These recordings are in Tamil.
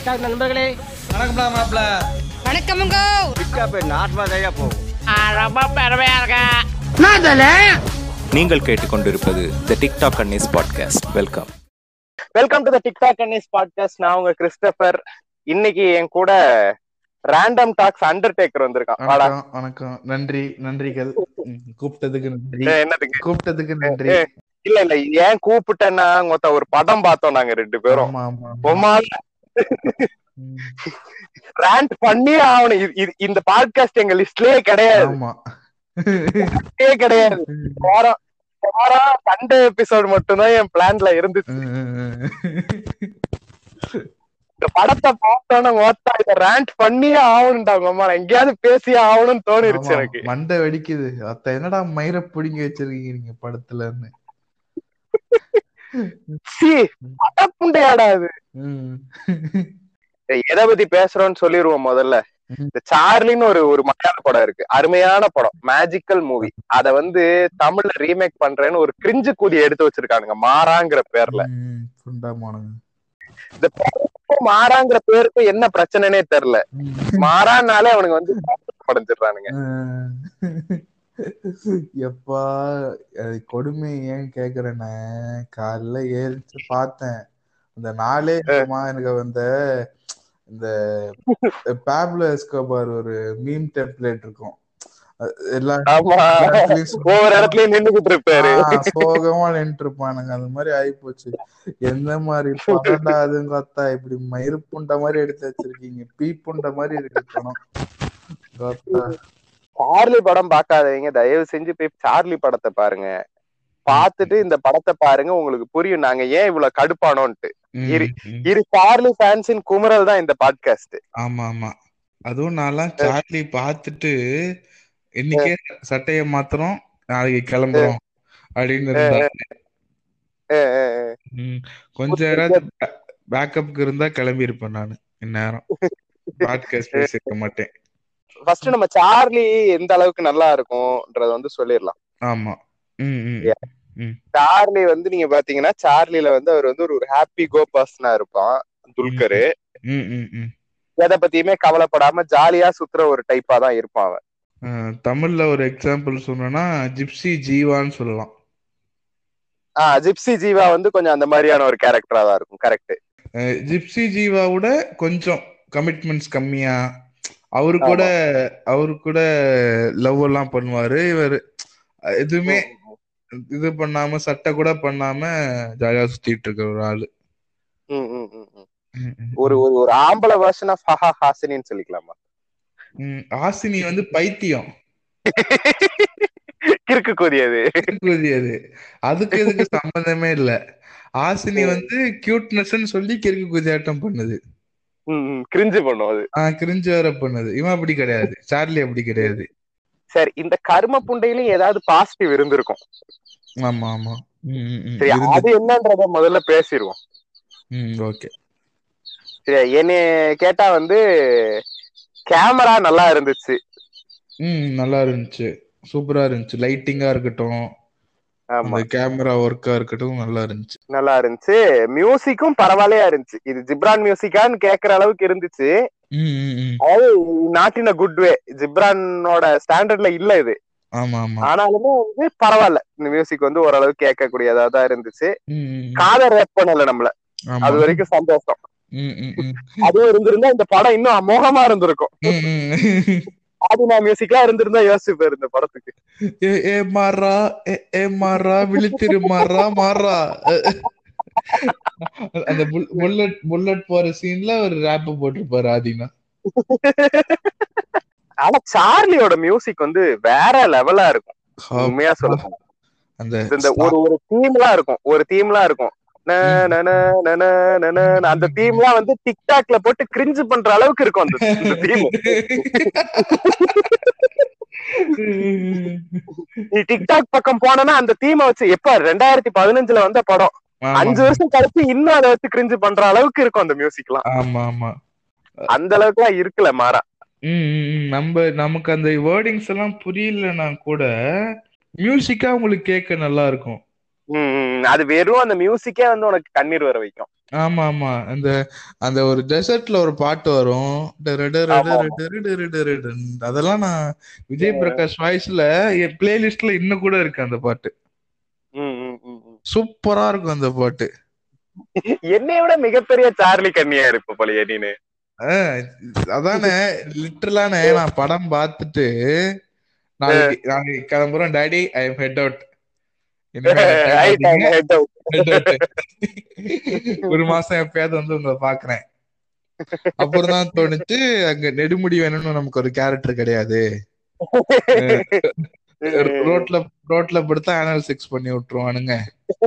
டிக்டாக் நண்பர்களே வணக்கம்டா மாப்ள வணக்கமுங்க நீங்கள் கேட்டுக்கொண்டிருப்பது the TikTok Annie's podcast welcome welcome to the TikTok Annie's podcast நான் உங்க கிறிஸ்டபர் இன்னைக்கு என் கூட ரேண்டம் டாக்ஸ் அண்டர்டேக்கர் வந்திருக்கான் வாடா வணக்கம் வணக்கம் நன்றி நன்றிகள் ம், கூப்பிட்டதுக்கு நன்றி ஏய், என்னதுக்கு கூப்பிட்டதுக்கு நன்றி ஏய், இல்ல இல்ல ஏன் கூப்பிட்டேன்னா மொத்த ஒரு படம் பார்த்தோம் நாங்க ரெண்டு பேரும் ஆமா ஆமா ஆமா. பொம்மால ம், ரேண்ட் பண்ணியே ஆகணும் இது- இது- இந்த பாட்காஸ்ட் எங்க லிஸ்ட்லயே கிடையாது ஆமா லிஸ்ட்லயே கிடையாது வாரம் வாரம் சண்டே எபிசோட் மட்டும்தான் என் பிளான்ல இருந்துச்சு ம், ம், இந்த படத்தை பார்த்தோன்னு மொத்தா இத ரேண்ட் பண்ணியே ஆகணும்டாங்க அம்மா நான் எங்கேயாவது பேசியே ஆகணும்னு தோணிருச்சு ஆமா. எனக்கு மண்டை வெடிக்குது அத்த என்னடா மயிர புடிங்கி வச்சிருக்கீங்க நீங்க படத்துலன்னு சீ, படப்புண்டையாடா அது ம். ஏய், எதை பத்தி பேசுறோம்னு சொல்லிருவோம் முதல்ல ம். இந்த சார்லின்னு ஒரு ஒரு மலையாள படம் இருக்கு அருமையான படம் மேஜிக்கல் மூவி அத வந்து தமிழ்ல ரீமேக் பண்றேன்னு ஒரு கிரிஞ்சு கூலி எடுத்து வச்சிருக்கானுங்க மாறாங்கிற பேர்ல ம், புண்டாமானுங்க. இந்த படத்துக்கும் மாறாங்கிற பேருக்கும் என்ன பிரச்சனைனே தெரியல ம். மாறானாலே அவனுங்க வந்து படைஞ்சிடுறானுங்க எப்பா அது கொடுமை ஏன் கேக்குறேன்னா காலைல ஏறிச்சு பார்த்தேன் அந்த நாளே சும்மா எனக்கு அந்த இந்த பேப்லோ எஸ்கோபார் ஒரு மீம் டெம்ப்ளேட் இருக்கும் அது எல்லா ஆமா இடத்துலயும் சும்மா ஒவ்வொரு இடத்துலயும் நின்னுகிட்டு இருப்பாரு ஆ, சோகமா நின்று இருப்பானுங்க அந்த மாதிரி ஆயிப்போச்சு எந்த மாதிரி படம்டா அதுங்க அத்தா இப்படி மயிறு புண்ட மாதிரி எடுத்து வச்சிருக்கீங்க பீ புண்ட மாதிரி இருக்கு படம் கத்தா. சார்லி படம் பார்க்காதவங்க தயவு செஞ்சு போய் சார்லி படத்தை பாருங்க பார்த்துட்டு இந்த படத்தை பாருங்க உங்களுக்கு புரியும் நாங்க ஏன் இவ்வளவு கடுப்பானோன்ட்டு ம், இரு. ம். இரு சார்லி ஃபேன்ஸின் குமுறல் தான் இந்த பாட்காஸ்ட் ஆமா ஆமா அதுவும் நான்லாம் சார்லி பார்த்துட்டு இன்னைக்கே சட்டைய மாத்துறோம் நாளைக்கு கிளம்புறோம் அப்படின்னு இருந்தாங்க ம், கொஞ்சம் யாராவது பேக்கப்க்கு இருந்தா கிளம்பி இருப்பேன் நானு இந்நேரம் பாட்காஸ்ட் பேசிருக்க மாட்டேன் ஃபர்ஸ்ட் நம்ம சார்லி எந்த அளவுக்கு நல்லா இருக்கும்ன்றத வந்து சொல்லிடலாம் ஆமா ம் ம் ம். சார்லி வந்து நீங்க பாத்தீங்கன்னா சார்லில வந்து அவர் வந்து ஒரு ஹாப்பி கோ பர்சனா இருப்பான் துல்கரு ம் ம் ம் எதை பத்தியுமே கவலைப்படாம ஜாலியா சுத்துற ஒரு டைப்பா தான் இருப்பான் அவன் அஹ், தமிழ்ல ஒரு எக்ஸாம்பிள் சொன்னோம்னா ஜிப்சி ஜீவான்னு சொல்லலாம் ஆஹ் ஜிப்சி ஜீவா வந்து கொஞ்சம் அந்த மாதிரியான ஒரு கேரக்டரா தான் இருக்கும் கரெக்ட் அஹ், ஜிப்சி ஜீவாவோட கொஞ்சம் கமிட்மெண்ட்ஸ் கம்மியா அவரு கூட அவரு கூட லவ் எல்லாம் பண்ணுவாரு இவர் எதுவுமே இது பண்ணாம சட்டை கூட பண்ணாம ஜாலியா சுத்திட்டு இருக்க ஒரு ஆளு ம், ம், ம், ம். ஒரு ஒரு ஒரு ஆம்பளை வெர்ஷன் ஆஃப் ஹஹா ஹாசினின்னு சொல்லிக்கலாமா ம், ஆசினி வந்து பைத்தியம் கிறுக்கு கூதியது கூதி அது அதுக்கு இதுக்கு சம்பந்தமே இல்ல ஆசினி வந்து கியூட்னஸ்ன்னு சொல்லி கிறுக்கு குதியாட்டம் பண்ணுது கிரிஞ்சு பண்ணும் அது ஆஹ் கிரிஞ்சு வேற பண்ணுது இவன் அப்படி கிடையாது சார்லி அப்படி கிடையாது சரி இந்த கர்ம புண்டையிலும் ஏதாவது பாசிட்டிவ் இருந்திருக்கும் ஆமா ஆமா ம், ம், ம். சரி இருந்து- அது என்னன்றத முதல்ல பேசிடுவோம் ம் ஓகே சரி என்னை கேட்டா வந்து கேமரா நல்லா இருந்துச்சு ம் நல்லா இருந்துச்சு சூப்பரா இருந்துச்சு லைட்டிங்கா இருக்கட்டும் ஆமா அந்த கேமரா ஒர்க்கா இருக்கட்டும் நல்லா இருந்துச்சு நல்லா இருந்துச்சு மியூசிக்கும் பரவாயில்லையா இருந்துச்சு இது ஜிப்ரான் மியூசிக்கான்னு கேக்குற அளவுக்கு இருந்துச்சு ம், ம், ம். அதாவது not in a good way ஜிப்ரானோட ஸ்டாண்டர்ட்ல இல்ல இது ஆமா ஆமா ஆனாலுமே வந்து பரவாயில்ல இந்த மியூசிக் வந்து ஓரளவு கேட்கக்கூடியதா தான் இருந்துச்சு ம், ம், ம். காதை ரேப் பண்ணல நம்மள ஆமா. அது வரைக்கும் சந்தோஷம் ம், ம், ம். அதுவும் இருந்திருந்தா இந்த படம் இன்னும் அமோகமா இருந்திருக்கும் ம், ம். ஆதினா மியூசிக்லாம் இருந்திருந்தா யோசிச்சு போயிரு இந்த படத்துக்கு ஏ ஏ மாறா ஏ ஏ மாறா விழித்திரு மாறா மாறா அந்த புல்லட் புல்லட் போற சீன்ல ஒரு ரேப் போட்டிருப்பாரு ஆதினா ஆனா சார்லியோட மியூசிக் வந்து வேற லெவலா இருக்கும் உண்மையா சொல்லுங்க அந்த இந்த ஒரு ஒரு தீம்லாம் இருக்கும் ஒரு தீம்லாம் இருக்கும் ந, ந, ந, ந, ந, ந, ந, ந. அந்த தீம்லாம் வந்து டிக்டாக்ல போட்டு கிரிஞ்சு பண்ற அளவுக்கு இருக்கும் அந்த இந்த தீம் நீ டிக்டாக் பக்கம் போனனா அந்த தீமை வச்சு எப்ப ரெண்டாயிரத்தி பதினஞ்சுல வந்த படம் ஆமா. அஞ்சு வருஷம் கழிச்சு இன்னும் அதை வச்சு கிரிஞ்சு பண்ற அளவுக்கு இருக்கும் அந்த மியூசிக்லாம் ஆமா ஆமா அந்த அளவுக்கு எல்லாம் இருக்குல்ல மாறா ம், ம், ம். நம்ம நமக்கு அந்த வேர்டிங்ஸ் எல்லாம் புரியலன்னா கூட மியூசிக்கா உங்களுக்கு கேட்க நல்லா இருக்கும் ம், ம். அது வெறும் அந்த மியூசிக்கே வந்து உனக்கு கண்ணீர் வர வைக்கும் ஆமா ஆமா அந்த அந்த ஒரு டெசர்ட்ல ஒரு பாட்டு வரும் டரு டரு ஆமா, டரு டரு டரு டரு டருன்னு. அதெல்லாம் நான் விஜய் பிரகாஷ் வாய்ஸ்ல என் பிளேலிஸ்ட்ல இன்னும் கூட இருக்கு அந்த பாட்டு ம், ம், ம், ம். சூப்பரா இருக்கும் அந்த பாட்டு என்னைய விட மிகப்பெரிய சார்லி கண்ணியா இருப்ப போலயே நீனு அஹ் அதானே லிட்டரலானே நான் படம் பார்த்துட்டு நாளைக்கு நாளைக்கு கிளம்புறோம் daddy I'm head out Right, I'm head out. ஒரு மாசம் எப்பயாவது வந்து உங்களை பாக்குறேன் அப்புறம் தான் தோணுச்சு அங்க நெடுமுடி வேணும்னு நமக்கு ஒரு கேரக்டர் கிடையாது ரோட்ல ரோட்ல படுத்தா ஆனல் செக்ஸ் பண்ணி விட்டுருவானுங்க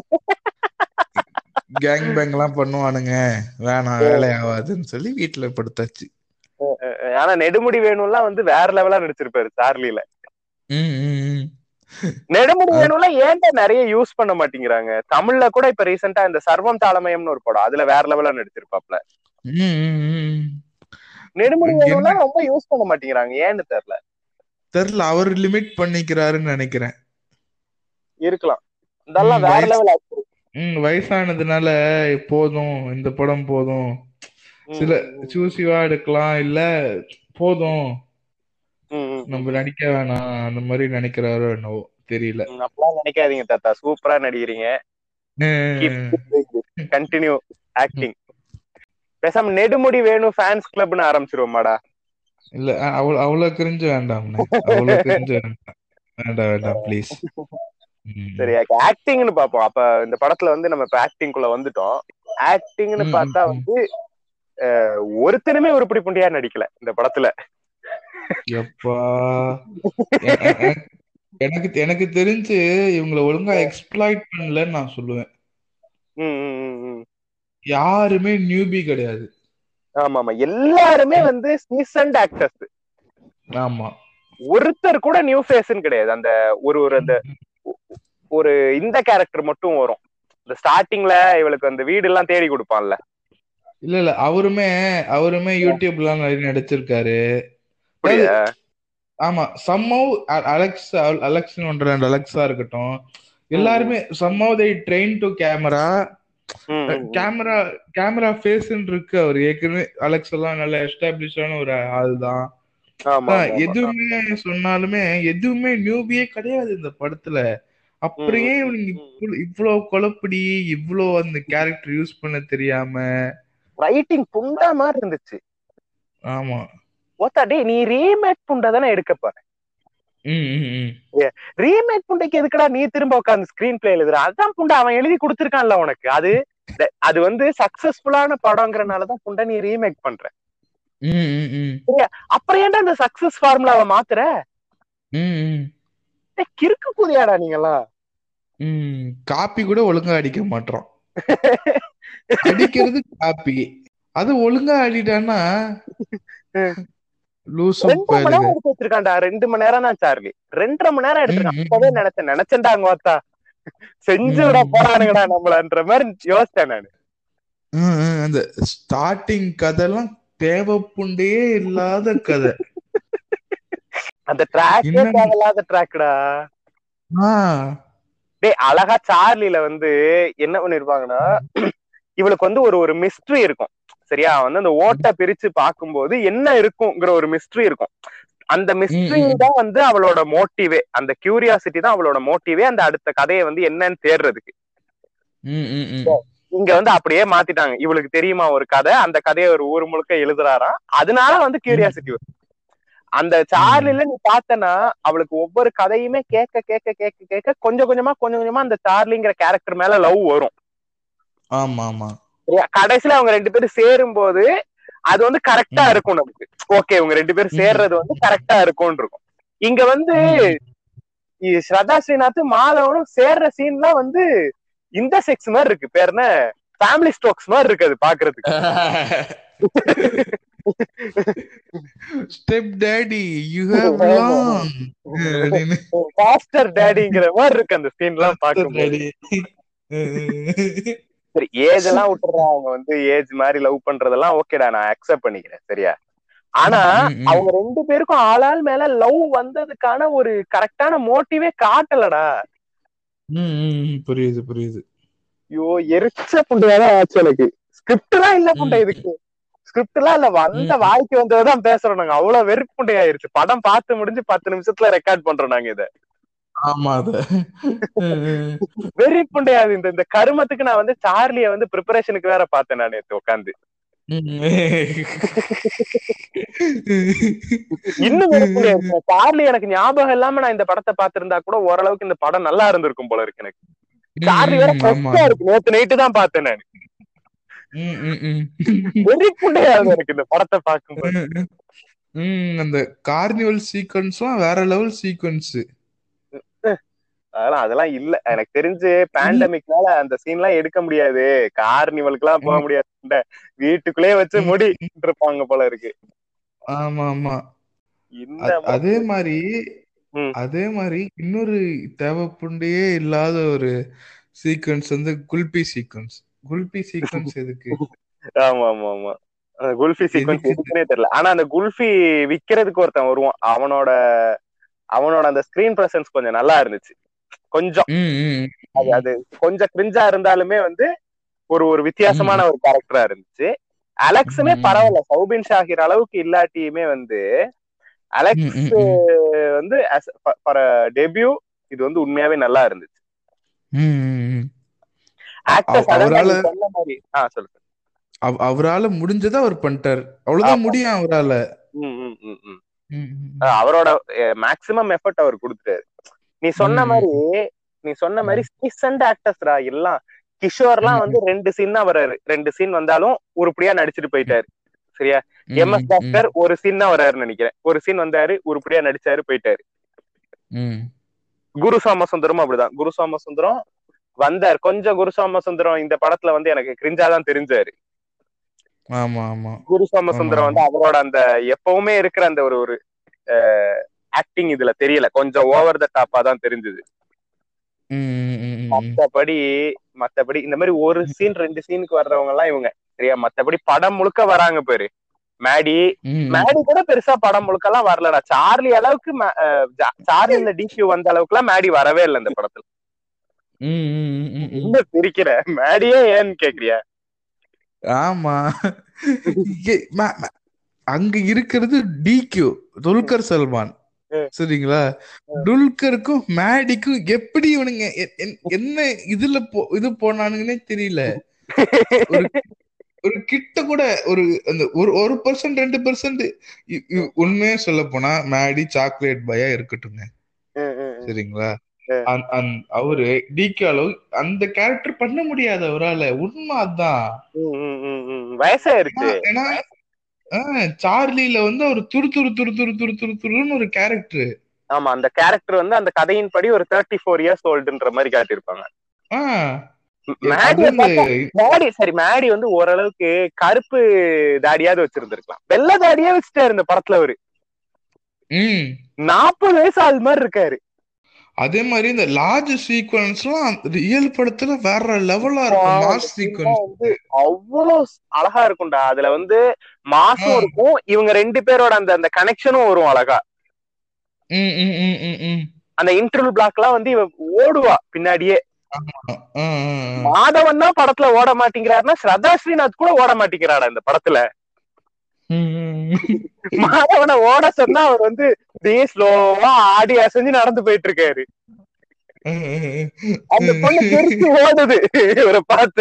கேங் பேங் எல்லாம் பண்ணுவானுங்க வேணாம் வேலை ஆகாதுன்னு சொல்லி வீட்டுல படுத்தாச்சு ஆனா நெடுமுடி வேணும்லாம் வந்து வேற லெவலா நடிச்சிருப்பாரு சார்லில ம், ம், ம். நெடுமுடி வேணும்லாம் ஏன்டா நிறைய யூஸ் பண்ண மாட்டேங்கிறாங்க தமிழ்ல கூட இப்ப ரீசெண்டா இந்த சர்வம் தாளமயம்னு ஒரு படம் அதுல வேற லெவலா நடிச்சிருப்பாப்ல ம், ம், ம். நெடுமுடி என்ன? வேணும்லாம் ரொம்ப யூஸ் பண்ண மாட்டேங்கிறாங்க ஏன்னு தெரியல தெரியல அவர் லிமிட் பண்ணிக்கிறாருன்னு நினைக்கிறேன் இருக்கலாம் இதெல்லாம் ம், வேற வயசு- லெவல் ம் வயசானதுனால போதும் இந்த படம் போதும் சில சூசிவா எடுக்கலாம் இல்ல போதும் நம்ம நடிக்க வேணாம் அந்த மாதிரி நினைக்கிறாரோ என்னவோ தெரியல அப்பெல்லாம் நினைக்காதீங்க தாத்தா சூப்பரா நடிக்கிறீங்க கண்டினியூ ஆக்டிங் பேசாம நெடுமுடி வேணும் ஃபேன்ஸ் கிளப்னு ஆரம்பிச்சிருவோமாடா இல்ல அ- அவ்வளவு அவ்வளவு கிரிஞ்சு வேண்டாம்ண்ணே அவ்வளவு கிரிஞ்சு வேண்டாம் வேண்டாம் வேண்டாம் ப்ளீஸ் சரி ஆக்டிங்னு பாப்போம் அப்ப இந்த படத்துல வந்து நம்ம இப்ப ஆக்டிங் குள்ள வந்துட்டோம் ஆக்டிங்னு ம், பார்த்தா ம், ம். வந்து அஹ், ஒருத்தனுமே உருப்படி புண்டியா நடிக்கல இந்த படத்துல எப்பா எ- எ- எ- எனக்கு எனக்கு தெரிஞ்சு இவங்கள ஒழுங்கா எக்ஸ்ப்ளாய்ட் பண்ணலன்னு நான் சொல்லுவேன் ம், ம், ம், ம். யாருமே நியூபி கிடையாது ஆமா ஆமா எல்லாருமே வந்து சீசன்ட் ஆக்டர்ஸ் ஆமா ஒருத்தர் கூட நியூ ஃபேஸ்ன்னு கிடையாது அந்த ஒரு ஒரு அந்த ஒரு இந்த கேரக்டர் மட்டும் வரும் இந்த ஸ்டார்டிங்ல இவளுக்கு அந்த வீடு எல்லாம் தேடி கொடுப்பான்ல இல்ல இல்ல அவருமே அவருமே யூடியூப்லாம் நிறைய நடிச்சிருக்காரு அப்படியா? ஆமா சம்மவ் அலெக்ஸ் அலெக்ஸ்னு ஒன்று ரெண்டு அலெக்ஸா இருக்கட்டும் எல்லாருமே சம்மவ் தை ட்ரெயின் டு கேமரா ம், ம், ம். கேமரா கேமரா ஃபேஸ்ன்னு இருக்கு அவர் ஏற்கனவே அலெக்ஸ் எல்லாம் நல்ல எஸ்டாப்ளிஷான ஒரு ஆள் தான் ஆமா, ஆமா, ஆமா. எதுவுமே சொன்னாலுமே எதுவுமே நியூபியே கிடையாது இந்த படத்துல அப்படியே இவனுங்க இவ்வளவு இவ்வளவு குழப்படி இவ்வளோ அந்த கேரக்டர் யூஸ் பண்ண தெரியாம ரைட்டிங் புண்டா மாதிரி இருந்துச்சு ஆமா ஓத்தா டேய் நீ ரீமேக் புண்டை தானே எடுக்க போற ம் ம் ம் ரீமேக் புண்டைக்கு எதுக்குடா நீ திரும்ப உட்காந்து ஸ்கிரீன் பிளே எழுதுற அதான் புண்டை அவன் எழுதி கொடுத்துருக்கான்ல உனக்கு அது த- அது வந்து சக்சஸ்ஃபுல்லான படங்கிறனாலதான் புண்டை நீ ரீமேக் பண்ற ம் ம் ம் அப்புறம் ஏன்டா அந்த சக்சஸ் ஃபார்முலாவை மாத்துற ம் ம் டேய், கிறுக்கு கூதியாடா நீங்கெல்லாம் ம் காப்பி கூட ஒழுங்கா அடிக்க மாட்டோம் அடிக்கிறது காப்பி அது ஒழுங்கா அடிட்டான்னா லூசு ரெண்டு மணி பயலுக. நேரம் எடுத்து வச்சிருக்கான்டா ரெண்டு மணி நேரம் தான் சார்லி ரெண்டரை மணி நேரம் எடுத்திருக்கான் ம், ம், அப்பவே ம். நினைச்சேன் நினைச்சேன்டா அங்க பார்த்தா செஞ்சு விட ம். போறானுங்கடா நம்மளன்ற மாதிரி யோசிச்சேன் நானு ம், ம், அந்த ஸ்டார்டிங் கதைலாம் தேவைப்புண்டே இல்லாத கதை அந்த ட்ராக்கே இன்னும் தேவையில்லாத ட்ராக்டா ஆ டேய் அழகா சார்லில வந்து என்ன பண்ணிருப்பாங்கன்னா இவளுக்கு வந்து ஒரு ஒரு மிஸ்ட்ரி இருக்கும் சரியா வந்து அந்த ஓட்டை பிரிச்சு பார்க்கும்போது என்ன இருக்குங்கிற ஒரு மிஸ்ட்ரி இருக்கும் அந்த மிஸ்ட்ரி ம், ம். தான் வந்து அவளோட மோட்டிவே அந்த கியூரியாசிட்டி தான் அவளோட மோட்டிவே அந்த அடுத்த கதையை வந்து என்னன்னு தேடுறதுக்கு ம், ம், ம். இங்க வந்து அப்படியே மாத்திட்டாங்க இவளுக்கு தெரியுமா ஒரு கதை அந்த கதையை ஒரு ஊர் முழுக்க எழுதுறாராம் அதனால வந்து கியூரியாசிட்டி வரும் அந்த சார்லில நீ பார்த்தனா அவளுக்கு ஒவ்வொரு கதையுமே கேட்க கேட்க கேட்க கேட்க கொஞ்சம் கொஞ்சமா கொஞ்சம் கொஞ்சமா அந்த சார்லிங்கிற கேரக்டர் மேல லவ் வரும் ஆமா ஆமா சரியா கடைசியில அவங்க ரெண்டு பேரும் சேரும் போது அது வந்து கரெக்டா ம். இருக்கும் நமக்கு ஓகே இவங்க ரெண்டு பேரும் சேர்றது வந்து கரெக்டா இருக்கும்னு இருக்கும் இங்க வந்து இ- ஸ்ரதா ஸ்ரீநாத் மாதவனும் சேர்ற சீன்லாம் வந்து இந்த செக்ஸ் மாதிரி இருக்கு பேர் என்ன ஃபேமிலி ஸ்டோக்ஸ் மாதிரி இருக்கு அது பாக்குறதுக்கு step daddy you have long அப்படின்னு பாஸ்டர் டேடிங்கிற மாதிரி இருக்கு அந்த சீன் எல்லாம் பார்க்கும்போது daddy. சரி ஏஜ் எல்லாம் விட்டுறான் அவங்க வந்து ஏஜ் மாதிரி லவ் பண்றதெல்லாம் ஓகேடா நான் அக்செப்ட் பண்ணிக்கிறேன் சரியா ஆனா ம், ம். அவங்க ரெண்டு பேருக்கும் ஆளால் மேல லவ் வந்ததுக்கான ஒரு கரெக்டான மோட்டிவே காட்டலடா ம், ம், ம். புரியுது புரியுது ஐயோ எரிச்ச புண்டையாதான் ஆச்சு எனக்கு ஸ்கிரிப்ட் எல்லாம் இல்ல புண்டை ம். இதுக்கு ஸ்கிரிப்ட் எல்லாம் இல்ல வந்த ம். வாய்க்கு வந்ததான் பேசுறோம் நாங்க அவ்வளவு வெறுப்புண்டை ஆயிருச்சு படம் பார்த்து முடிஞ்சு பத்து நிமிஷத்துல ரெக்கார்ட் பண்றோம் நாங்க இத ஆமா அத வெறி புண்டையாது இந்த இந்த கருமத்துக்கு நான் வந்து சார்லிய வந்து ப்ரிப்பரேஷனுக்கு வேற பார்த்தேன் நான் நேத்து உட்காந்து இன்னும் வெறுப்புண்டையா இருக்கு சார்லி எனக்கு ஞாபகம் இல்லாம நான் இந்த படத்தை பார்த்திருந்தா கூட ஓரளவுக்கு இந்த படம் நல்லா இருந்திருக்கும் போல இருக்கு எனக்கு சார்லி வேற ஃப்ரெஷ்ஷா இருக்கு நேத்து நைட்டு தான் பார்த்தேன் நான் வெறி புண்டையாது எனக்கு இந்த படத்தை பார்க்கும்போது அந்த கார்னிவல் சீக்வன்ஸ்லாம் வேற லெவல் சீக்வன்ஸ் அதெல்லாம் அதெல்லாம் இல்ல எனக்கு தெரிஞ்சு பேண்டமிக்னால அந்த சீன் எல்லாம் எடுக்க முடியாது கார்னிவலுக்கு எல்லாம் போக முடியாது வீட்டுக்குள்ளேயே வச்சு முடி இருப்பாங்க போல இருக்கு ஆமா ஆமா இந்த அ- அதே மாதிரி ம். அதே மாதிரி இன்னொரு தேவைப்புண்டையே இல்லாத ஒரு சீக்வன்ஸ் வந்து குல்பி சீக்வன்ஸ் குல்பி சீக்வன்ஸ் எதுக்கு ஆமா ஆமா ஆமா அந்த குல்ஃபி சீக்வன்ஸ் எதுக்கு? எதுக்குன்னே தெரியல ஆனா அந்த குல்ஃபி விக்கிறதுக்கு ஒருத்தன் வருவான் அவனோட அவனோட அந்த ஸ்கிரீன் பிரசன்ஸ் கொஞ்சம் நல்லா இருந்துச்சு கொஞ்சம் ம், ம், அது அது கொஞ்சம் கிரிஞ்சா இருந்தாலுமே வந்து ஒரு ஒரு வித்தியாசமான ஒரு கேரக்டரா இருந்துச்சு அலெக்ஸுமே ம். பரவாயில்ல சௌபின் ஷாகிர் அளவுக்கு இல்லாட்டியுமே வந்து அலெக்ஸ் ம், ம், ம். வந்து ஃபார் டெபியூ இது வந்து உண்மையாவே நல்லா இருந்துச்சு ம், ம், ம். ஆக்டர்ஸ் அவ- அவரால- சொன்ன மாதிரி ஆ சொல்லு அவ- அவரால முடிஞ்சதை அவர் பண்ணிட்டார் அவ்வளவுதான் ஆமா. முடியும் அவரால ம், ம், ம், ம். ம், ம், அஹ் அவரோட மேக்சிமம் எஃபர்ட் அவர் கொடுத்துட்டாரு நீ சொன்ன ம். மாதிரி நீ சொன்ன மாதிரி சீசன்ட் ஆக்டர்ஸ்டா எல்லாம் கிஷோர்லாம் ம். வந்து ரெண்டு சீன் தான் வராரு ரெண்டு சீன் வந்தாலும் உருப்படியா நடிச்சிட்டு போயிட்டாரு சரியா ம், எம் எஸ் பாஸ்கர் ஒரு சீன் தான் வராருன்னு நினைக்கிறேன் ஒரு சீன் வந்தாரு உருப்படியா நடிச்சாரு போயிட்டாரு ம், குரு சோமசுந்தரமும் அப்படிதான் குரு சோமசுந்தரம் வந்தார் கொஞ்சம் குரு சோமசுந்தரம் இந்த படத்துல வந்து எனக்கு கிரிஞ்சாதான் தெரிஞ்சாரு ஆமா ஆமா குரு சோமசுந்தரம் ஆமா. வந்து அவரோட அந்த எப்பவுமே இருக்கிற அந்த ஒரு ஒரு ஆக்டிங் இதுல தெரியல கொஞ்சம் ஓவர் த டாப்பா தான் தெரிஞ்சது ம், ம், ம், ம். மத்தபடி மத்தபடி இந்த மாதிரி ஒரு சீன் ரெண்டு சீனுக்கு வர்றவங்க எல்லாம் இவங்க சரியா மத்தபடி படம் முழுக்க வராங்க பேரு மேடி ம், ம். மேடி கூட பெருசா படம் முழுக்க எல்லாம் வரலடா சார்லி அளவுக்கு மா- அஹ் ஜா- சார்லி இந்த டிக்யூ வந்த அளவுக்கு எல்லாம் மேடி வரவே இல்லை இந்த படத்துல ம், ம், ம், ம், ம். என்ன பிரிக்கிற மேடியே ஏன்னு கேக்குறியா ஆமா இங்க- ம- ம- அங்க இருக்கிறது டிக்யூ துல்கர் சல்மான் ம். சரிங்களா துல்கருக்கும் மேடிக்கும் எப்படி இவனுங்க எ- என்- என்ன இதுல போ இது போனானுங்கன்னே தெரியல ஒரு ஒரு கிட்ட கூட ஒரு அந்த ஒரு ஒரு பர்சன்ட் ரெண்டு பர்சன்ட் உண்மையா சொல்ல போனா மேடி சாக்லேட் பயா இருக்கட்டுங்க ம், ம், ம். சரிங்களா ம். அந்- அந்- அவரு டிகே அளவு அந்த கேரக்டர் பண்ண முடியாது அவரால உண்மை அதான் ம், ம், ம், ம். வயசாயிருச்சு ஏன்னா ஆஹ், சார்லில வந்து அவர் துரு துரு துரு துரு துரு துரு துருன்னு ஒரு கேரக்டர் ஆமா அந்த கேரக்டர் வந்து அந்த கதையின் படி ஒரு தேர்ட்டி ஃபோர் இயர்ஸ் ஓல்டுன்ற மாதிரி காட்டியிருப்பாங்க ஆஹ் மேடி அது இந்த மேடி சரி மேடி வந்து ஓரளவுக்கு கருப்பு தாடியாவது வச்சிருந்திருக்கலாம் வெள்ளை தாடியே வச்சுட்டாரு இந்த படத்துல அவரு ம் நாற்பது வயசு ஆள் மாதிரி இருக்காரு அதே மாதிரி இந்த லார்ஜ் சீக்வன்ஸ்லாம் ரியல் படத்துல வேற லெவலா இருக்கும் மாஸ் சீக்வன்ஸ் வந்து அவ்வளவு அழகா இருக்கும்டா அதுல வந்து மாசும் ஆ. இருக்கும் இவங்க ரெண்டு பேரோட அந்த அந்த கனெக்ஷனும் வரும் அழகா ம் ம் ம் ம் ம் அந்த இன்டர்வல் பிளாக் எல்லாம் வந்து இவ ஓடுவா பின்னாடியே ஆ, ஆ, ஆ. மாதவன் தான் படத்துல ஓட மாட்டேங்கிறாருன்னா ஸ்ரதா ஸ்ரீநாத் கூட ஓட மாட்டேங்கிறாடா இந்த படத்துல ம், ம், ம். மாதவனை ஓட சொன்னா அவர் வந்து அப்படியே ஸ்லோவா ஆடி அசைஞ்சு நடந்து போயிட்டு இருக்காரு அந்த பொண்ணு தெரிச்சு ஓடுது இவரை பார்த்து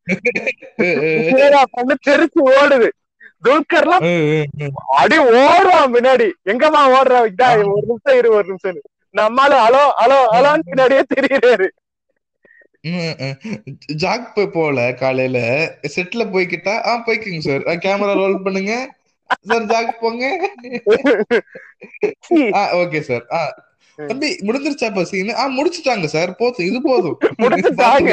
நேரா பொண்ணு தெரிச்சு ஓடுது துல்கர்லாம் அடி ஓடுவான் பின்னாடி எங்கம்மா ஓடுறா இதா ஒரு நிமிஷம் இரு ஒரு நிமிஷம் நம்மால ஹலோ ஹலோ ஹலோன்னு பின்னாடியே தெரியுறாரு ஜாக் போய் போல காலையில செட்ல போய்கிட்டா ஆ போய்க்குங்க சார் கேமரா ரோல் பண்ணுங்க சார் ஜாக் போங்க ஆ ஓகே சார் ஆ தம்பி முடிஞ்சிருச்சாப்பா சீன் ஆ முடிச்சுட்டாங்க சார் போதும் இது போதும் முடிச்சுட்டாங்க.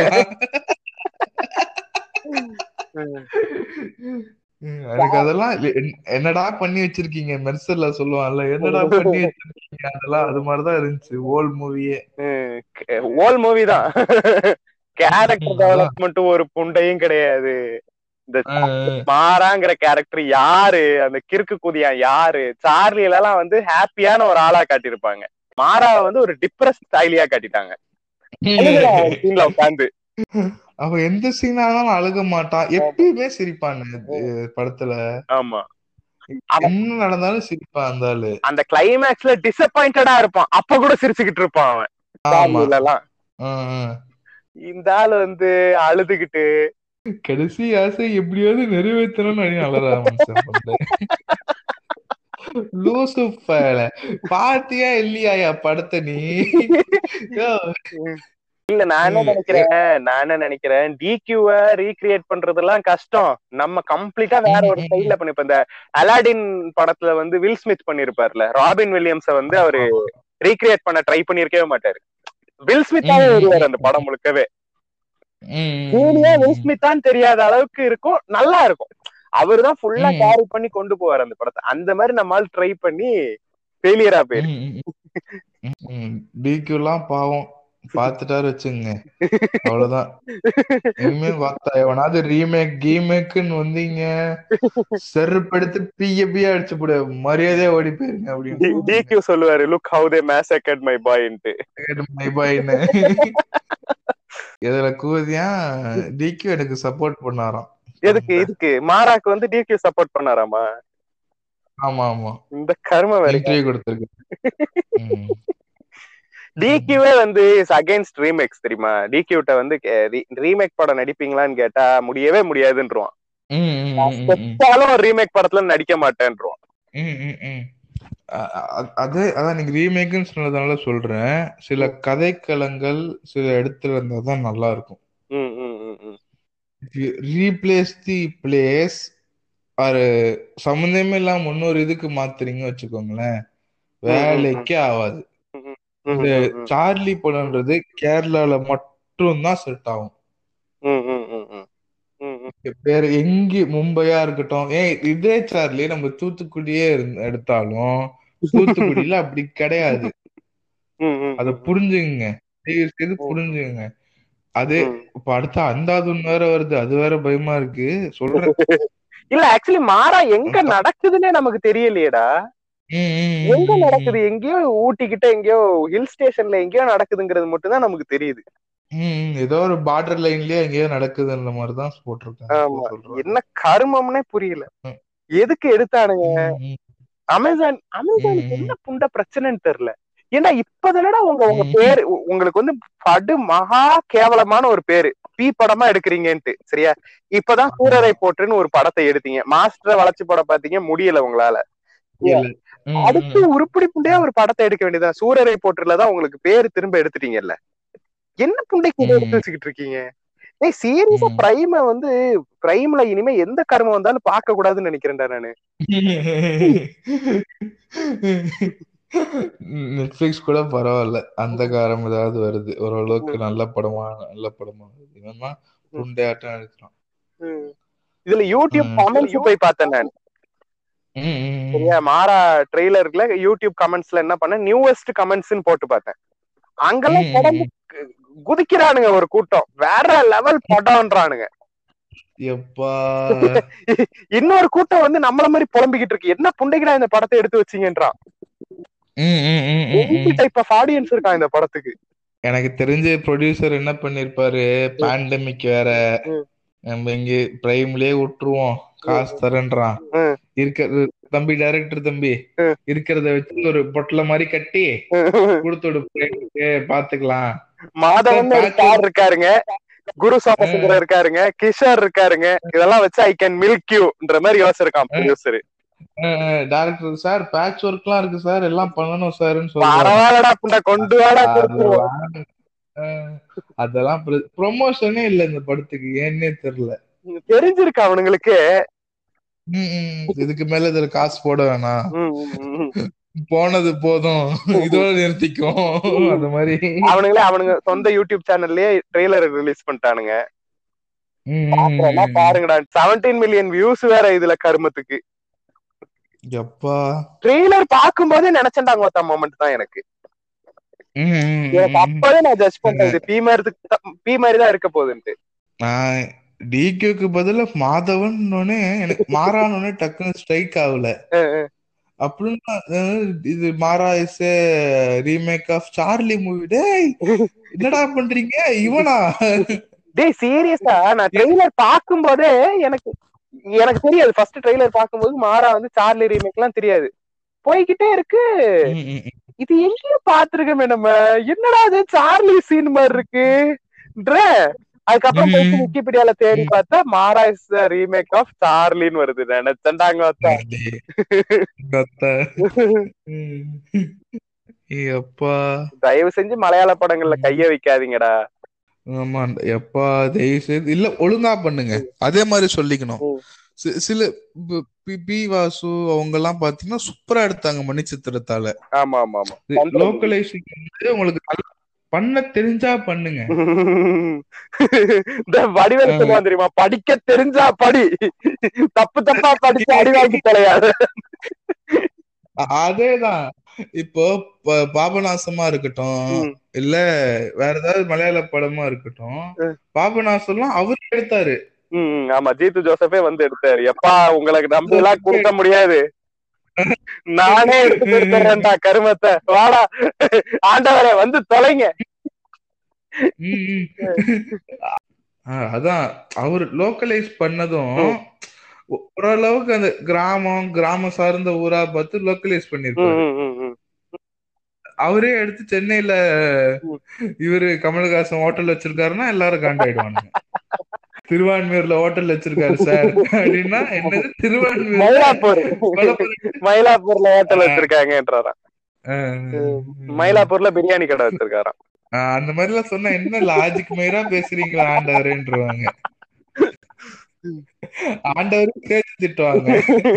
ம், எனக்கு அதெல்லாம் இல்ல, என்- என்னடா பண்ணி வச்சிருக்கீங்க மெர்சல்ல சொல்லுவான்ல என்னடா பண்ணி வச்சிருக்கீங்க அதெல்லாம் அது மாதிரிதான் இருந்துச்சு ஓல்ட் மூவியே ஓல் மூவி தான் கேரக்டர் அதான். டெவலப்மெண்ட் ஒரு புண்டையும் கிடையாது இந்த மாறாங்கிற கேரக்டர் யாரு அந்த கிறுக்கு குதியா யாரு சார்லில எல்லாம் வந்து ஹாப்பியான ஒரு ஆளா காட்டியிருப்பாங்க மாறாவை வந்து ஒரு டிப்ரெஸ் ஸ்டைலியா காட்டிட்டாங்க சீன்ல உட்காந்து அவன் எந்த சீன் ஆனாலும் அழுக மாட்டான் எப்பயுமே சிரிப்பான் படத்துல ஆமா அவன் என்ன நடந்தாலும் சிரிப்பான் அந்த ஆளு அந்த கிளைமேக்ஸ்ல டிசப்பாயிண்டடா இருப்பான் அப்ப கூட சிரிச்சுக்கிட்டு இருப்பான் அவன் ஆமா Family எல்லாம் ஆ, ஆ. இந்த ஆள் வந்து அழுதுகிட்டு கடைசி ஆசை எப்படியாவது நிறைவேற்றணும்னு அடி அலறா மனுஷன் பண்ணு. லூசு பயல. பாத்தியா இல்லையாயா படத்தை நீ யோ, இல்ல நான் என்ன ம். நினைக்கிறேன் நான் என்ன நினைக்கிறேன் டிக்யூவ ரீக்ரியேட் பண்றதெல்லாம் கஷ்டம் நம்ம கம்ப்ளீட்டா வேற ஒரு ம், ம், ஸ்டைல்ல பண்ணி இப்ப இந்த அலாடின் படத்துல வந்து வில் ஸ்மித் பண்ணிருப்பார்ல ராபின் வில்லியம்ஸ வந்து அவரு ரீக்ரியேட் பண்ண ட்ரை பண்ணிருக்கவே மாட்டாரு வில் ஸ்மித்தாவே ம், ம், வருவாரு ம். அந்த படம் முழுக்கவே ம், ம், ஜூலியா ம், வில் ஸ்மித்தான் தெரியாத அளவுக்கு இருக்கும் நல்லா இருக்கும் அவர்தான் ஃபுல்லா ம். கேரி பண்ணி கொண்டு போவார் அந்த படத்தை அந்த மாதிரி நம்மால் ட்ரை பண்ணி ஃபெயிலியரா போயிரு ம், ம், ம், ம். DQ எல்லாம் பாவம் பாத்துட்டாரு வச்சுங்க அவ்வளவுதான் இனிமே பார்த்தா எவனாவது ரீமேக் கீமேக்குன்னு வந்தீங்க செருப்படுத்து பிய பிய அடிச்சு போடு மரியாதையா ஓடி போயிருங்க அப்படின்னு டிக்யூ சொல்லுவாரு look how they massacred my பாய்ன்ட்டு மை பாய்னு இதுல கூதியா டிக்யூ எனக்கு சப்போர்ட் பண்ணாராம் எதுக்கு இதுக்கு மாராக்கு வந்து டிக்யூ சப்போர்ட் பண்ணாராமா ஆமா ஆமா இந்த கர்ம வேற இன்டர்வியூ கொடுத்திருக்கு ம். டிக்யூவே வந்து இஸ் அகைன்ஸ்ட் ரீமேக்ஸ் தெரியுமா டிக்யூட்ட வந்து ரீமேக் படம் நடிப்பீங்களான்னு கேட்டா முடியவே முடியாதுன்றான் ம், ம், ம், ம், ம். செத்தாலும் ரீமேக் படத்துல நடிக்க மாட்டேன்றான் ம், ம், ம். அ- அ- அது அதான் நீங்க ரீமேக்னு சொன்னதுனால சொல்றேன் சில கதைக்களங்கள் சில இடத்துல இருந்தா தான் நல்லா இருக்கும் ம், ம், ம், ம். ரீப்ளேஸ் தி பிளேஸ் ஒரு சம்மந்தமே இல்லாம இன்னொரு இதுக்கு மாத்துறீங்க வச்சுக்கோங்களேன் வேலைக்கே ஆகாது ம், இந்த ம், ம். சார்லி படம்ன்றது கேரளால மட்டும் தான் செட் ஆகும் ம், ம், ம், ம். ம், ம். வேற எங்க மும்பையா இருக்கட்டும் ஏன் இதே சார்லி நம்ம தூத்துக்குடியே இருந்த- எடுத்தாலும் தூத்துக்குடியில அப்படி கிடையாது ம், ம், அத ம். புரிஞ்சுங்க தயவு செய்து புரிஞ்சுங்க அது ம். இப்ப அடுத்த அந்தாதுன்னு வேற வருது அது வேற பயமா இருக்கு சொல்றேன் இல்ல ஆக்சுவலி மாறா எங்க நடக்குதுன்னே நமக்கு தெரியலையேடா ம், ம், ம், எங்க ம், நடக்குது எங்கேயோ ஊட்டி கிட்ட எங்கேயோ ஹில் ஸ்டேஷன்ல எங்கேயோ நடக்குதுங்கிறது மட்டும் தான் நமக்கு தெரியுது ம், ம். ஏதோ ஒரு பார்டர் லைன்லயே எங்கேயோ நடக்குதுன்ற மாதிரிதான் போட்டிருக்காங்க ஆமா சொல்றாங்க. என்ன கருமம்னே புரியல ம். எதுக்கு எடுத்தானுங்க ம், ம், அமேசான் அமேசானுக்கு ம், ம். என்ன புண்ட பிரச்சனைன்னு தெரியல ஏன்னா இப்பதானடா உங்க உங்க ம். பேரு உ- உங்களுக்கு வந்து படு மகா கேவலமான ஒரு பேரு பி படமா எடுக்கிறீங்கன்ட்டு சரியா இப்பதான் சூரரை போட்டுன்னு ஒரு படத்தை எடுத்தீங்க மாஸ்டர் வளர்ச்சி படம் பாத்தீங்க முடியல உங்களால இல்ல. ம், அடுத்து ம். உருப்படி புண்டையா ஒரு படத்தை எடுக்க வேண்டியதுதான் சூரரை போட்டுலதான் உங்களுக்கு பேரு திரும்ப எடுத்துட்டீங்கல்ல என்ன புண்டைக்கு இதை எடுத்து ம். வச்சுக்கிட்டு இருக்கீங்க ஏய் சீரியஸா ம். பிரைம வந்து பிரைம்ல இனிமே எந்த கர்மம் வந்தாலும் பார்க்க கூடாதுன்னு நினைக்கிறேன்டா நானு நெட்ஃபிளிக்ஸ் கூட பரவாயில்ல அந்த காரம் ஏதாவது வருது ஓரளவுக்கு நல்ல படமா நல்ல படமா வருது இவன் தான் புண்டையாட்டம் எடுக்கிறான் இதுல யூடியூப் ம். கமெண்ட்ஸ் போய் பார்த்தேன் நான் ம், ம், ம். சரியா மாறா ட்ரெய்லர்ல யூடியூப் கமெண்ட்ஸ்ல என்ன பண்ண நியூவஸ்ட் கமெண்ட்ஸ்னு போட்டு பார்த்தேன் அங்கெல்லாம் ம், படம் ம், குதிக்கிறானுங்க ஒரு கூட்டம் வேற லெவல் படம்ன்றானுங்க எப்பா இன்னொரு கூட்டம் வந்து நம்மள மாதிரி புலம்பிக்கிட்டு இருக்கு என்ன புண்டைக்குடா இந்த படத்தை எடுத்து வச்சீங்கன்றான் ம், ம், ம், ம், ரெண்டு ம். டைப் ஆஃப் ஆடியன்ஸ் இருக்கான் இந்த படத்துக்கு எனக்கு தெரிஞ்ச ப்ரொடியூசர் என்ன பண்ணிருப்பாரு பேண்டமிக் வேற ம். நம்ம இங்க பிரைம்லயே விட்டுருவோம் காசு தரேன்றான் ம். இருக்கிறது தம்பி டைரக்டர் தம்பி ம். இருக்கிறத வச்சு ஒரு பொட்டல மாதிரி கட்டி கொடுத்து விடு பிரைமுக்கு பாத்துக்கலாம் மாதவன் ஒரு ஸ்டார் இருக்காருங்க குரு சோமசுந்தரம் இருக்காருங்க கிஷோர் இருக்காருங்க இதெல்லாம் வச்சு ஐ கேன் மில்க் யூன்ற மாதிரி யோசிச்சிருக்கான் ப்ரொடியூசர் டைரக்டர் சார் பேட்ச் ஒர்க்லாம் இருக்கு சார் எல்லாம் பண்ணணும் சார்னு சொல்றாரு பரவாயில்லடா புண்டை கொண்டு வாடா அது கொடுத்துருவோம் வாங்க. அஹ், அதெல்லாம் ப்ரொமோஷனே இல்ல இந்த படத்துக்கு ஏன்னே தெரியல தெரிஞ்சிருக்கு அவனுங்களுக்கு ம், ம். இதுக்கு மேல இதுல காசு போட வேணாம் ம், ம், ம். போனது போதும் இதோட நிறுத்திக்கும் அந்த மாதிரி அவனுங்களே அவனுங்க சொந்த யூடியூப் சேனல்லயே ட்ரெய்லர் ரிலீஸ் பண்ணிட்டானுங்க ம், பாக்குறதெல்லாம் ம், பாருங்கடா 17 மில்லியன் வியூஸ் வேற இதுல கருமத்துக்கு எப்பா ட்ரெய்லர் பாக்கும்போதே நினைச்சேன்டாங்க ஒருத்த மொமெண்ட் தான் எனக்கு ம், ம், எனக்கு ம். அப்பவே நான் ஜட்ஜ் பண்ணேன் இது பி மாதிரி பி மாதிரி தான் இருக்க போகுதுன்ட்டு நான் டிக்யூக்கு பதிலா மாதவன் எனக்கு மாறானோடனே டக்குன்னு ஸ்ட்ரைக் ஆகல அப்படின்னா அஹ், இது Maara is remake of Charlie movie டேய் என்னடா பண்றீங்க இவனா டேய் சீரியஸா நான் ட்ரெய்லர் பார்க்கும்போதே எனக்கு எனக்கு தெரியாது ஃபர்ஸ்ட் ட்ரெய்லர் பார்க்கும்போது மாறா வந்து சார்லி ரீமேக் எல்லாம் தெரியாது போய்கிட்டே இருக்கு ம், ம், ம். இது எங்கேயோ பாத்துருக்கோமே நம்ம என்னடா இது சார்லி சீன் மாதிரி இருக்குன்ற அதுக்கப்புறம் போயிட்டு ம். விக்கிபீடியால தேடி பார்த்தா மாரா இஸ் ரீமேக் ஆஃப் சார்லின்னு வருது நினைச்சேன்டாங்க வச்சா டேய், கத்த. ம். ஏய், அப்பா தயவு செஞ்சு மலையாள படங்கள்ல கைய வைக்காதீங்கடா ஆமா எப்பா தயவு செய்து இல்ல ஒழுங்கா பண்ணுங்க அதே மாதிரி சொல்லிக்கணும் ம். சி- சில பி- பி- பி வாசு அவங்க எல்லாம் பாத்தீங்கன்னா சூப்பரா எடுத்தாங்க மணிச்சித்திரத்தால ஆமா ஆமா ஆமா பண்றது. லோக்கலைசிங் வந்து உங்களுக்கு நல்லா பண்ண தெரிஞ்சா பண்ணுங்க இந்த வடிவேல் சொல்லுவான் தெரியுமா படிக்க தெரிஞ்சா படி தப்பு தப்பா படிச்சு அடி வாங்கி தொலையாது அ- அதேதான் இப்போ ப- பாபநாசமா இருக்கட்டும் ம். இல்ல வேற ஏதாவது மலையாள படமா இருக்கட்டும் ம். பாபநாசம்லாம் அவரு எடுத்தாரு ம், ம், ஆமா ஜீத்து ஜோசப்பே வந்து எடுத்தாரு எப்பா உங்களுக்கு நம்பி எல்லாம் கொடுக்க முடியாது நானே எடுத்து கொடுத்துறேன்டா கருமத்தை வாடா ஆண்டவரே வந்து தொலைங்க ம், ம். ஆ, அதான் அவர் லோக்கலைஸ் பண்ணதும் ம். ஓ- ஓரளவுக்கு அந்த கிராமம் கிராமம் சார்ந்த ஊரா பார்த்து லோக்கலைஸ் ம், பண்ணிருப்பாரு ம், ம், ம். அவரே எடுத்து சென்னையில ம். இவரு கமலஹாசன் ஹோட்டல் வச்சிருக்காருன்னா எல்லாரும் காண்டாயிடுவானுங்க திருவான்மையூர்ல ஹோட்டல் வச்சிருக்காரு சார் அப்படின்னா என்னது திருவான்மையூர் மயிலாப்பூர் மயிலாப்பூர்ல ஹோட்டல் வச்சிருக்காங்கன்றாராம் மயிலாப்பூர்ல பிரியாணி கடை வச்சிருக்காராம் அந்த மாதிரி எல்லாம் சொன்னா என்ன லாஜிக் மயிரா பேசுறீங்களா ஆண்டவரேன்றுவாங்க ஆண்டவரும் கேட்டு திட்டுவாங்க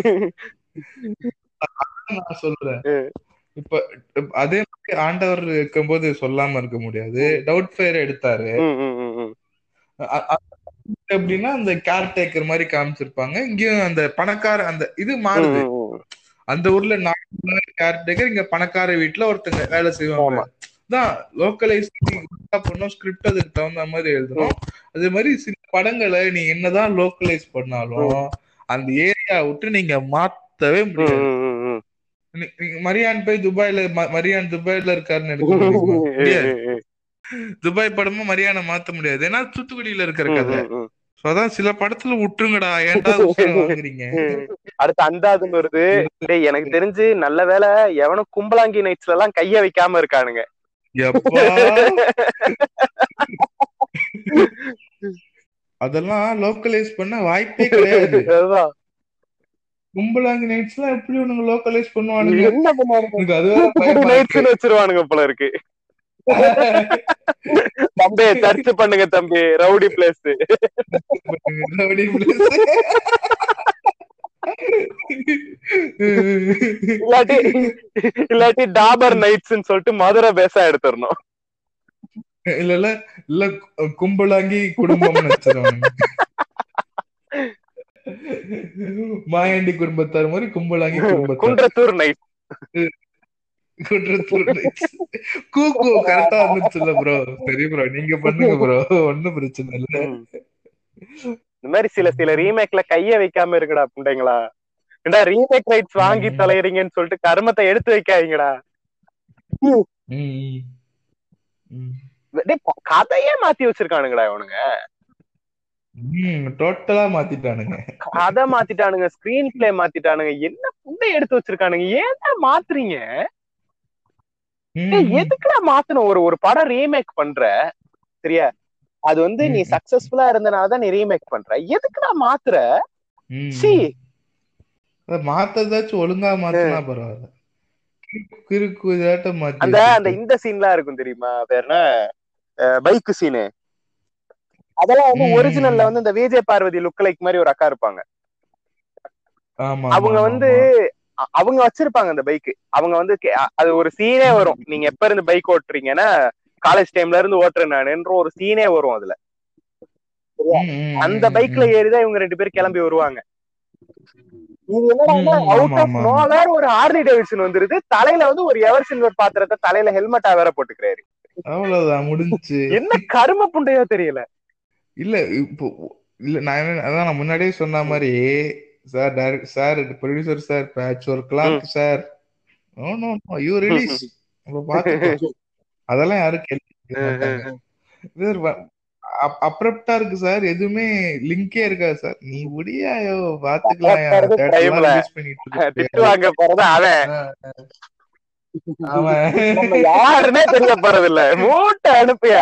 நான் சொல்றேன் ம். இப்ப இப்ப அதே மாதிரி ஆண்டவர் இருக்கும்போது சொல்லாம இருக்க முடியாது டவுட் ஃபேர் எடுத்தாரு ம், ம், ம், ம். அ- அ- எப்படின்னா அந்த கேர்டேக்கர் மாதிரி காமிச்சிருப்பாங்க இங்கேயும் அந்த பணக்கார அந்த இது மாறுது ம், ம், ம். அந்த ஊர்ல நார்மலான கேர்டேக்கர் இங்க பணக்கார வீட்டுல ஒருத்தங்க வேலை செய்வாங்க ஆமா. தான் லோக்கலைஸ் பண்ணும் ஸ்கிரிப்ட் அதுக்கு தகுந்த மாதிரி எழுதணும் அதே மாதிரி சில படங்களை நீ என்னதான் லோக்கலைஸ் பண்ணாலும் அந்த ஏரியா விட்டு நீங்க மாத்தவே ம், முடியாது ம், ம், ம். நீ- நீங்க மரியான் போய் துபாய்ல ம- மரியான் துபாய்ல இருக்காருன்னு எடுக்க முடியுமா முடியாது துபாய் படமா மரியாதை மாத்த முடியாது ஏன்னா தூத்துக்குடியில இருக்கிற கதை ம், ம், So அதான் சில படத்துல விட்டுருங்கடா ஏன்டா உசுரை வாங்குறீங்க ம். அடுத்து அந்தாதுன்னு வருது டேய் எனக்கு தெரிஞ்சு நல்ல வேளை எவனும் கும்பலாங்கி நைட்ஸ்ல எல்லாம் கைய வைக்காம இருக்கானுங்க எப்பா அதெல்லாம் லோக்கலைஸ் பண்ண வாய்ப்பே கிடையாது அதுதான் கும்பலாங்கி நைட்ஸ் எல்லாம் எப்படி உனக்கு லோக்கலைஸ் பண்ணுவானுங்க என்ன பண்ணுவானுங்க எனக்கு அதுவே தூத்துக்குடி பயமா இருக்கு. நைட்ஸ்னு வச்சிருவானுங்க போல இருக்கு தம்பி சர்ச் பண்ணுங்க தம்பி ரவுடி பிளேஸ் ரவுடி place. இல்லாட்டி இல்லாட்டி டாபர் நைட்ஸ்னு சொல்லிட்டு மதுரை பேசா எடுத்துடணும் இல்ல இல்ல இல்ல கு- கும்பலாங்கி குடும்பம்னு வச்சிருவானுங்க மாயாண்டி குடும்பத்தார் மாதிரி கும்பலாங்கி குடும்பத்தார் குன்றத்தூர் நைட் குன்றத்தூர் nights. கூ கூ கரெக்டா வந்துச்சுல்ல ப்ரோ சரி ப்ரோ நீங்க பண்ணுங்க ப்ரோ ஒண்ணும் பிரச்சனை இல்ல இந்த மாதிரி சில சில ரீமேக்ல கைய வைக்காம இருக்குடா புண்டைங்களா ஏண்டா ரீமேக் ரைட்ஸ் வாங்கி ம். தொலைறீங்கன்னு சொல்லிட்டு கர்மத்தை எடுத்து வைக்காதீங்கடா ம், ம். ம். டேய், ப- கதையே மாத்தி வச்சிருக்கானுங்கடா இவனுங்க ம், டோட்டலா மாத்திட்டானுங்க கதை மாத்திட்டானுங்க ஸ்கிரீன் பிளே மாத்திட்டானுங்க என்ன புண்டை எடுத்து வச்சிருக்கானுங்க ஏன்டா மாத்துறீங்க ம், டேய், எதுக்குடா மாத்தணும் ஒரு ஒரு படம் ரீமேக் பண்ற சரியா அது வந்து நீ ம். சக்சஸ்ஃபுல்லா இருந்தனாலதான் நீ ரீமேக் பண்ற எதுக்குடா மாத்துற ம். சி அத மாத்ததாச்சும் ஒழுங்கா மாத்தினா பரவாயில்ல கிறுக்கு- கிறுக்கு இதாட்டம் மாத்தி அந்த அந்த வச்சுட்டு. இந்த சீன்லாம் இருக்கும் தெரியுமா வேற என்ன பைக் சீனு அதெல்லாம் வந்து ம், ம், ஒரிஜினல்ல ம். வந்து இந்த விஜய் பார்வதி லுக் லைக் மாதிரி ஒரு அக்கா இருப்பாங்க ஆமா அவங்க ஆமா, வந்து ஆமா. அ- அவங்க வச்சிருப்பாங்க அந்த பைக் அவங்க வந்து கே- அ- அது ஒரு சீனே வரும் நீங்க எப்ப இருந்து பைக் ஓட்டுறீங்கன்னா காலேஜ் டைம்ல இருந்து ஓட்டுறேன் நானுன்ற ஒரு சீனே வரும் அதுல ம், ம், அந்த ம், பைக்ல ம். ஏறிதான் இவங்க ரெண்டு பேரும் கிளம்பி வருவாங்க இது என்னடா ம், ம், அவுட் ஆமா, ஆஃப் ஆமா, நோவேர் ஒரு ஹார்லி டேவிட்சன் வந்துருது தலையில வந்து ஒரு எவர் சில்வர் பாத்திரத்தை தலையில ஹெல்மெட்டா வேற போட்டுக்கிறாரு அவ்வளவுதான் முடிஞ்சுச்சு என்ன கரும புண்டையோ தெரியல இல்ல இப்போ இல்ல நான் என்ன- அதான் நான் முன்னாடியே சொன்ன மாதிரி sir direct sir producer sir patch ஒர்க்லாம் sir no no no you release நம்ம பார்த்துக்கலாம் அதெல்லாம் யாரும் கேள்வி கேட்க மாட்டாங்க இது அப்ரப்டா இருக்கு சார் எதுவுமே லிங்கே இருக்காது சார் நீ முடியாயோ பாத்துக்கலாம் Abruptா இருக்கு, time ல. யூஸ் பண்ணிட்டு இருக்க திட்டு வாங்க போறது அவன் அவன் நம்ம யாருன்னே தெரிய போறது இல்ல மூட்டை அனுப்பியா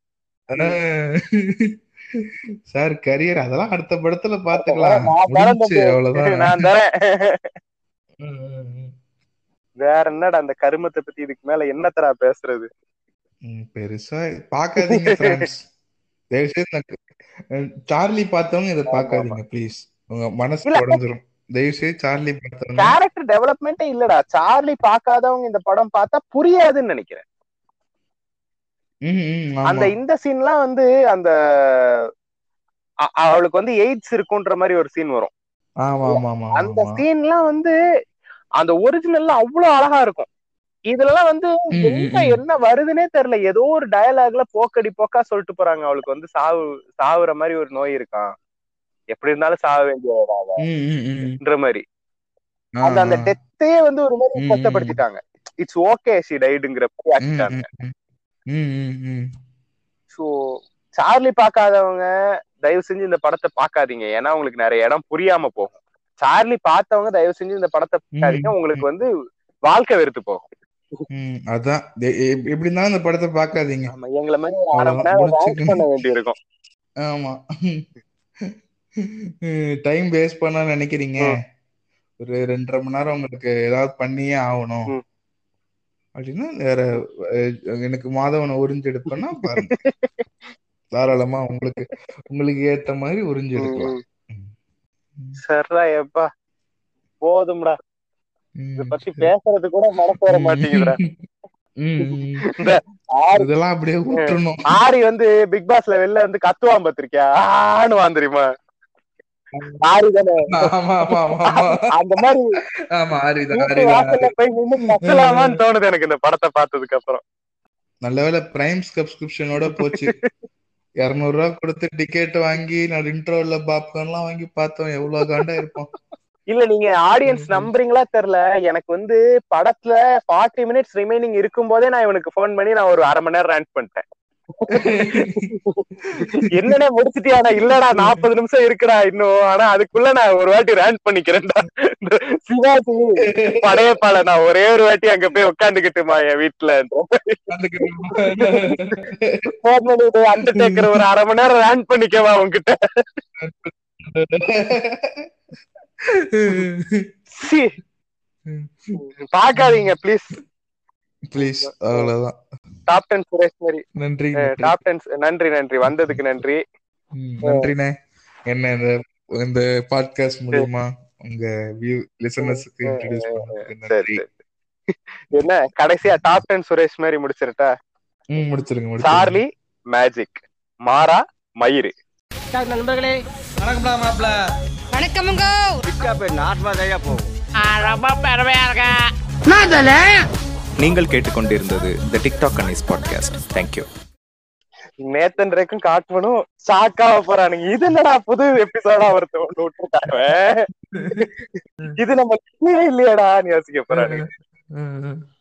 சார் கரியர் அதெல்லாம் அடுத்த படத்துல பாத்துக்கலாம் நான் தரேன் முடிஞ்சுச்சு தம்பி. அவ்வளவுதான் நான் தரேன் ம், ம், ம். வேற என்னடா அந்த கருமத்தை பத்தி இதுக்கு மேல என்னத்தடா பேசுறது ம், பெருசா பாக்காதீங்க ஃப்ரெண்ட்ஸ் தயவு செய்து நான் அஹ், சார்லி பார்த்தவங்க இதை பார்க்காதீங்க ப்ளீஸ் உங்க மனசு இல்ல. உடஞ்சிரும் தயவு செய்து சார்லி பார்த்தவங்க கேரக்டர் டெவலப்மெண்ட்டே இல்லடா சார்லி பார்க்காதவங்க இந்த படம் பார்த்தா புரியாதுன்னு நினைக்கிறேன் ம், ம், அந்த ஆமா இந்த சீன்லாம் வந்து அந்த அ- அவளுக்கு வந்து எய்ட்ஸ் இருக்குன்ற மாதிரி ஒரு சீன் வரும் ஆமா ஆமா ஆமா அந்த ஆமா சீன்லாம் வந்து அந்த ஒரிஜினல்ல அவ்வளவு அழகா இருக்கும் இதுலலாம் வந்து ம், ம், என்ன ம். என்ன வருதுன்னே தெரியல ஏதோ ஒரு டயலாக்ல போக்கடி போக்கா சொல்லிட்டு போறாங்க அவளுக்கு வந்து சாவு சாவுற மாதிரி ஒரு நோய் இருக்கான் எப்படி இருந்தாலும் சாக வேண்டியதான்ற ம், ம், ம். மாதிரி ஆ, அந்த அந்த ஆ. டெத்தையே வந்து ஒரு மாதிரி ம், ம். கொச்சப்படுத்திட்டாங்க இட்ஸ் ஓகே ஷி டைடுங்கிற மாதிரி ம், ஆக்கிட்டாங்க ம், ம். ம், ம், ம். ஸோ சார்லி பார்க்காதவங்க தயவு செஞ்சு இந்த படத்தை பார்க்காதீங்க ஏன்னா உங்களுக்கு நிறைய இடம் புரியாம போகும் சார்லி பார்த்தவங்க தயவு செஞ்சு இந்த படத்தை பார்க்காதீங்க உங்களுக்கு வந்து வாழ்க்கை வெறுத்து போகும் ம், அதான் எ- எ- எப்படி இருந்தாலும் இந்த படத்தை பார்க்காதீங்க ஆமா எங்களை மாதிரி ஒரு அரை மணி அவ்வளவுதான், நேரம் rank முடிச்சுக்கணும். பண்ண வேண்டி இருக்கும் ஆமா டைம் வேஸ்ட் பண்ண நினைக்கிறீங்க ம். ஒரு ரெண்டரை மணி நேரம் உங்களுக்கு ஏதாவது பண்ணியே ஆகணும் ம். அப்படின்னா வேற அஹ், எனக்கு மாதவனை உறிஞ்சு எடுப்பேன்னா பாருங்க தாராளமா உங்களுக்கு உங்களுக்கு ஏத்த மாதிரி உறிஞ்சு எடுக்கலாம் ம். சரிடா எப்பா போதும்டா ம். இத பத்தி பேசுறது கூட மனசு வர மாட்டேங்குதுடா ம், ம். இந்த ஆரி இதெல்லாம் அப்படியே விட்டுறணும் ஆரி வந்து பிக் பாஸ்ல வெளில வந்து கத்துவான் பாத்திருக்கியா ஆன்னு வான் தெரியுமா ஆரி தானே ஆமா ஆமா ஆமா ஆமா அந்த மாதிரி ஆமா ஆரிதான் வீட்டு ஆரிதான் வாசல்ல போய் நின்னு கத்தலாமான்னு தோணுது எனக்கு இந்த படத்தை பார்த்ததுக்கு அப்புறம் நல்ல வேளை பிரைம் சப்ஸ்கிரிப்ஷனோட போச்சு இருநூறு ரூபா கொடுத்து டிக்கெட் வாங்கி நான் இன்ட்ரோல பாப்கார்ன்லாம் வாங்கி பார்த்தோம் எவ்வளவு காண்டா இருப்போம் இல்ல நீங்க ஆடியன்ஸ் நம்புறீங்களா தெரியல எனக்கு வந்து படத்துல ஃபார்ட்டி மினிட்ஸ் ரிமைனிங் இருக்கும் போதே நான் இவனுக்கு ஃபோன் பண்ணி நான் ஒரு அரை மணி நேரம் ரேண்ட் பண்ணிட்டேன் என்னடா முடிச்சிட்டியாடா இல்லடா நாற்பது நிமிஷம் இருக்குடா இன்னும் ஆனா அதுக்குள்ள நான் ஒரு வாட்டி ரேண்ட் பண்ணிக்கிறேன்டா இந்த சிவாஜி படையப்பால நான் ஒரே ஒரு வாட்டி அங்க போய் உட்காந்துக்கிட்டுமா என் வீட்டுல போன் பண்ணிட்டு அண்டர்டேக்கர் ஒரு அரை மணி நேரம் ரேண்ட் பண்ணிக்கவா உன்கிட்ட சீ. பாக்காதீங்க ப்ளீஸ் ப்ளீஸ் அவ்வளவுதான் டாப் டென் சுரேஷ் மாதிரி நன்றி நன்றி. டாப் டென் நன்றி நன்றி வந்ததுக்கு நன்றி ம், நன்றிண்ணே என்ன இந்த இந்த பாட்காஸ்ட் மூலியமா உங்க வியூ லிசனர்ஸ்க்கு இன்ட்ரோடியூஸ் பண்ணதுக்கு சரி நன்றி சரி என்ன கடைசியா டாப் டென் சுரேஷ் மாதிரி முடிச்சிருட்டா ம் முடிச்சிருங்க முடிச்சிருங்க சார்லி மேஜிக் மாறா மயிறு நண்பர்களே வணக்கம்டா மாப்ள வணக்கமுங்க நாட்டுமா கையா போகும் நீங்கள் கேட்டுக்கொண்டிருந்தது the TikTok Annie's podcast thank you Nathan ரேக்கும் காட்டுவனும் ஷாக்காவ போறானுங்க இது என்னடா புது எபிசோடா ஒருத்தன் ஒண்ணு விட்டுருக்காங்க இது நம்ம இல்லையடான்னு யோசிக்க போறானுங்க ம், ம்.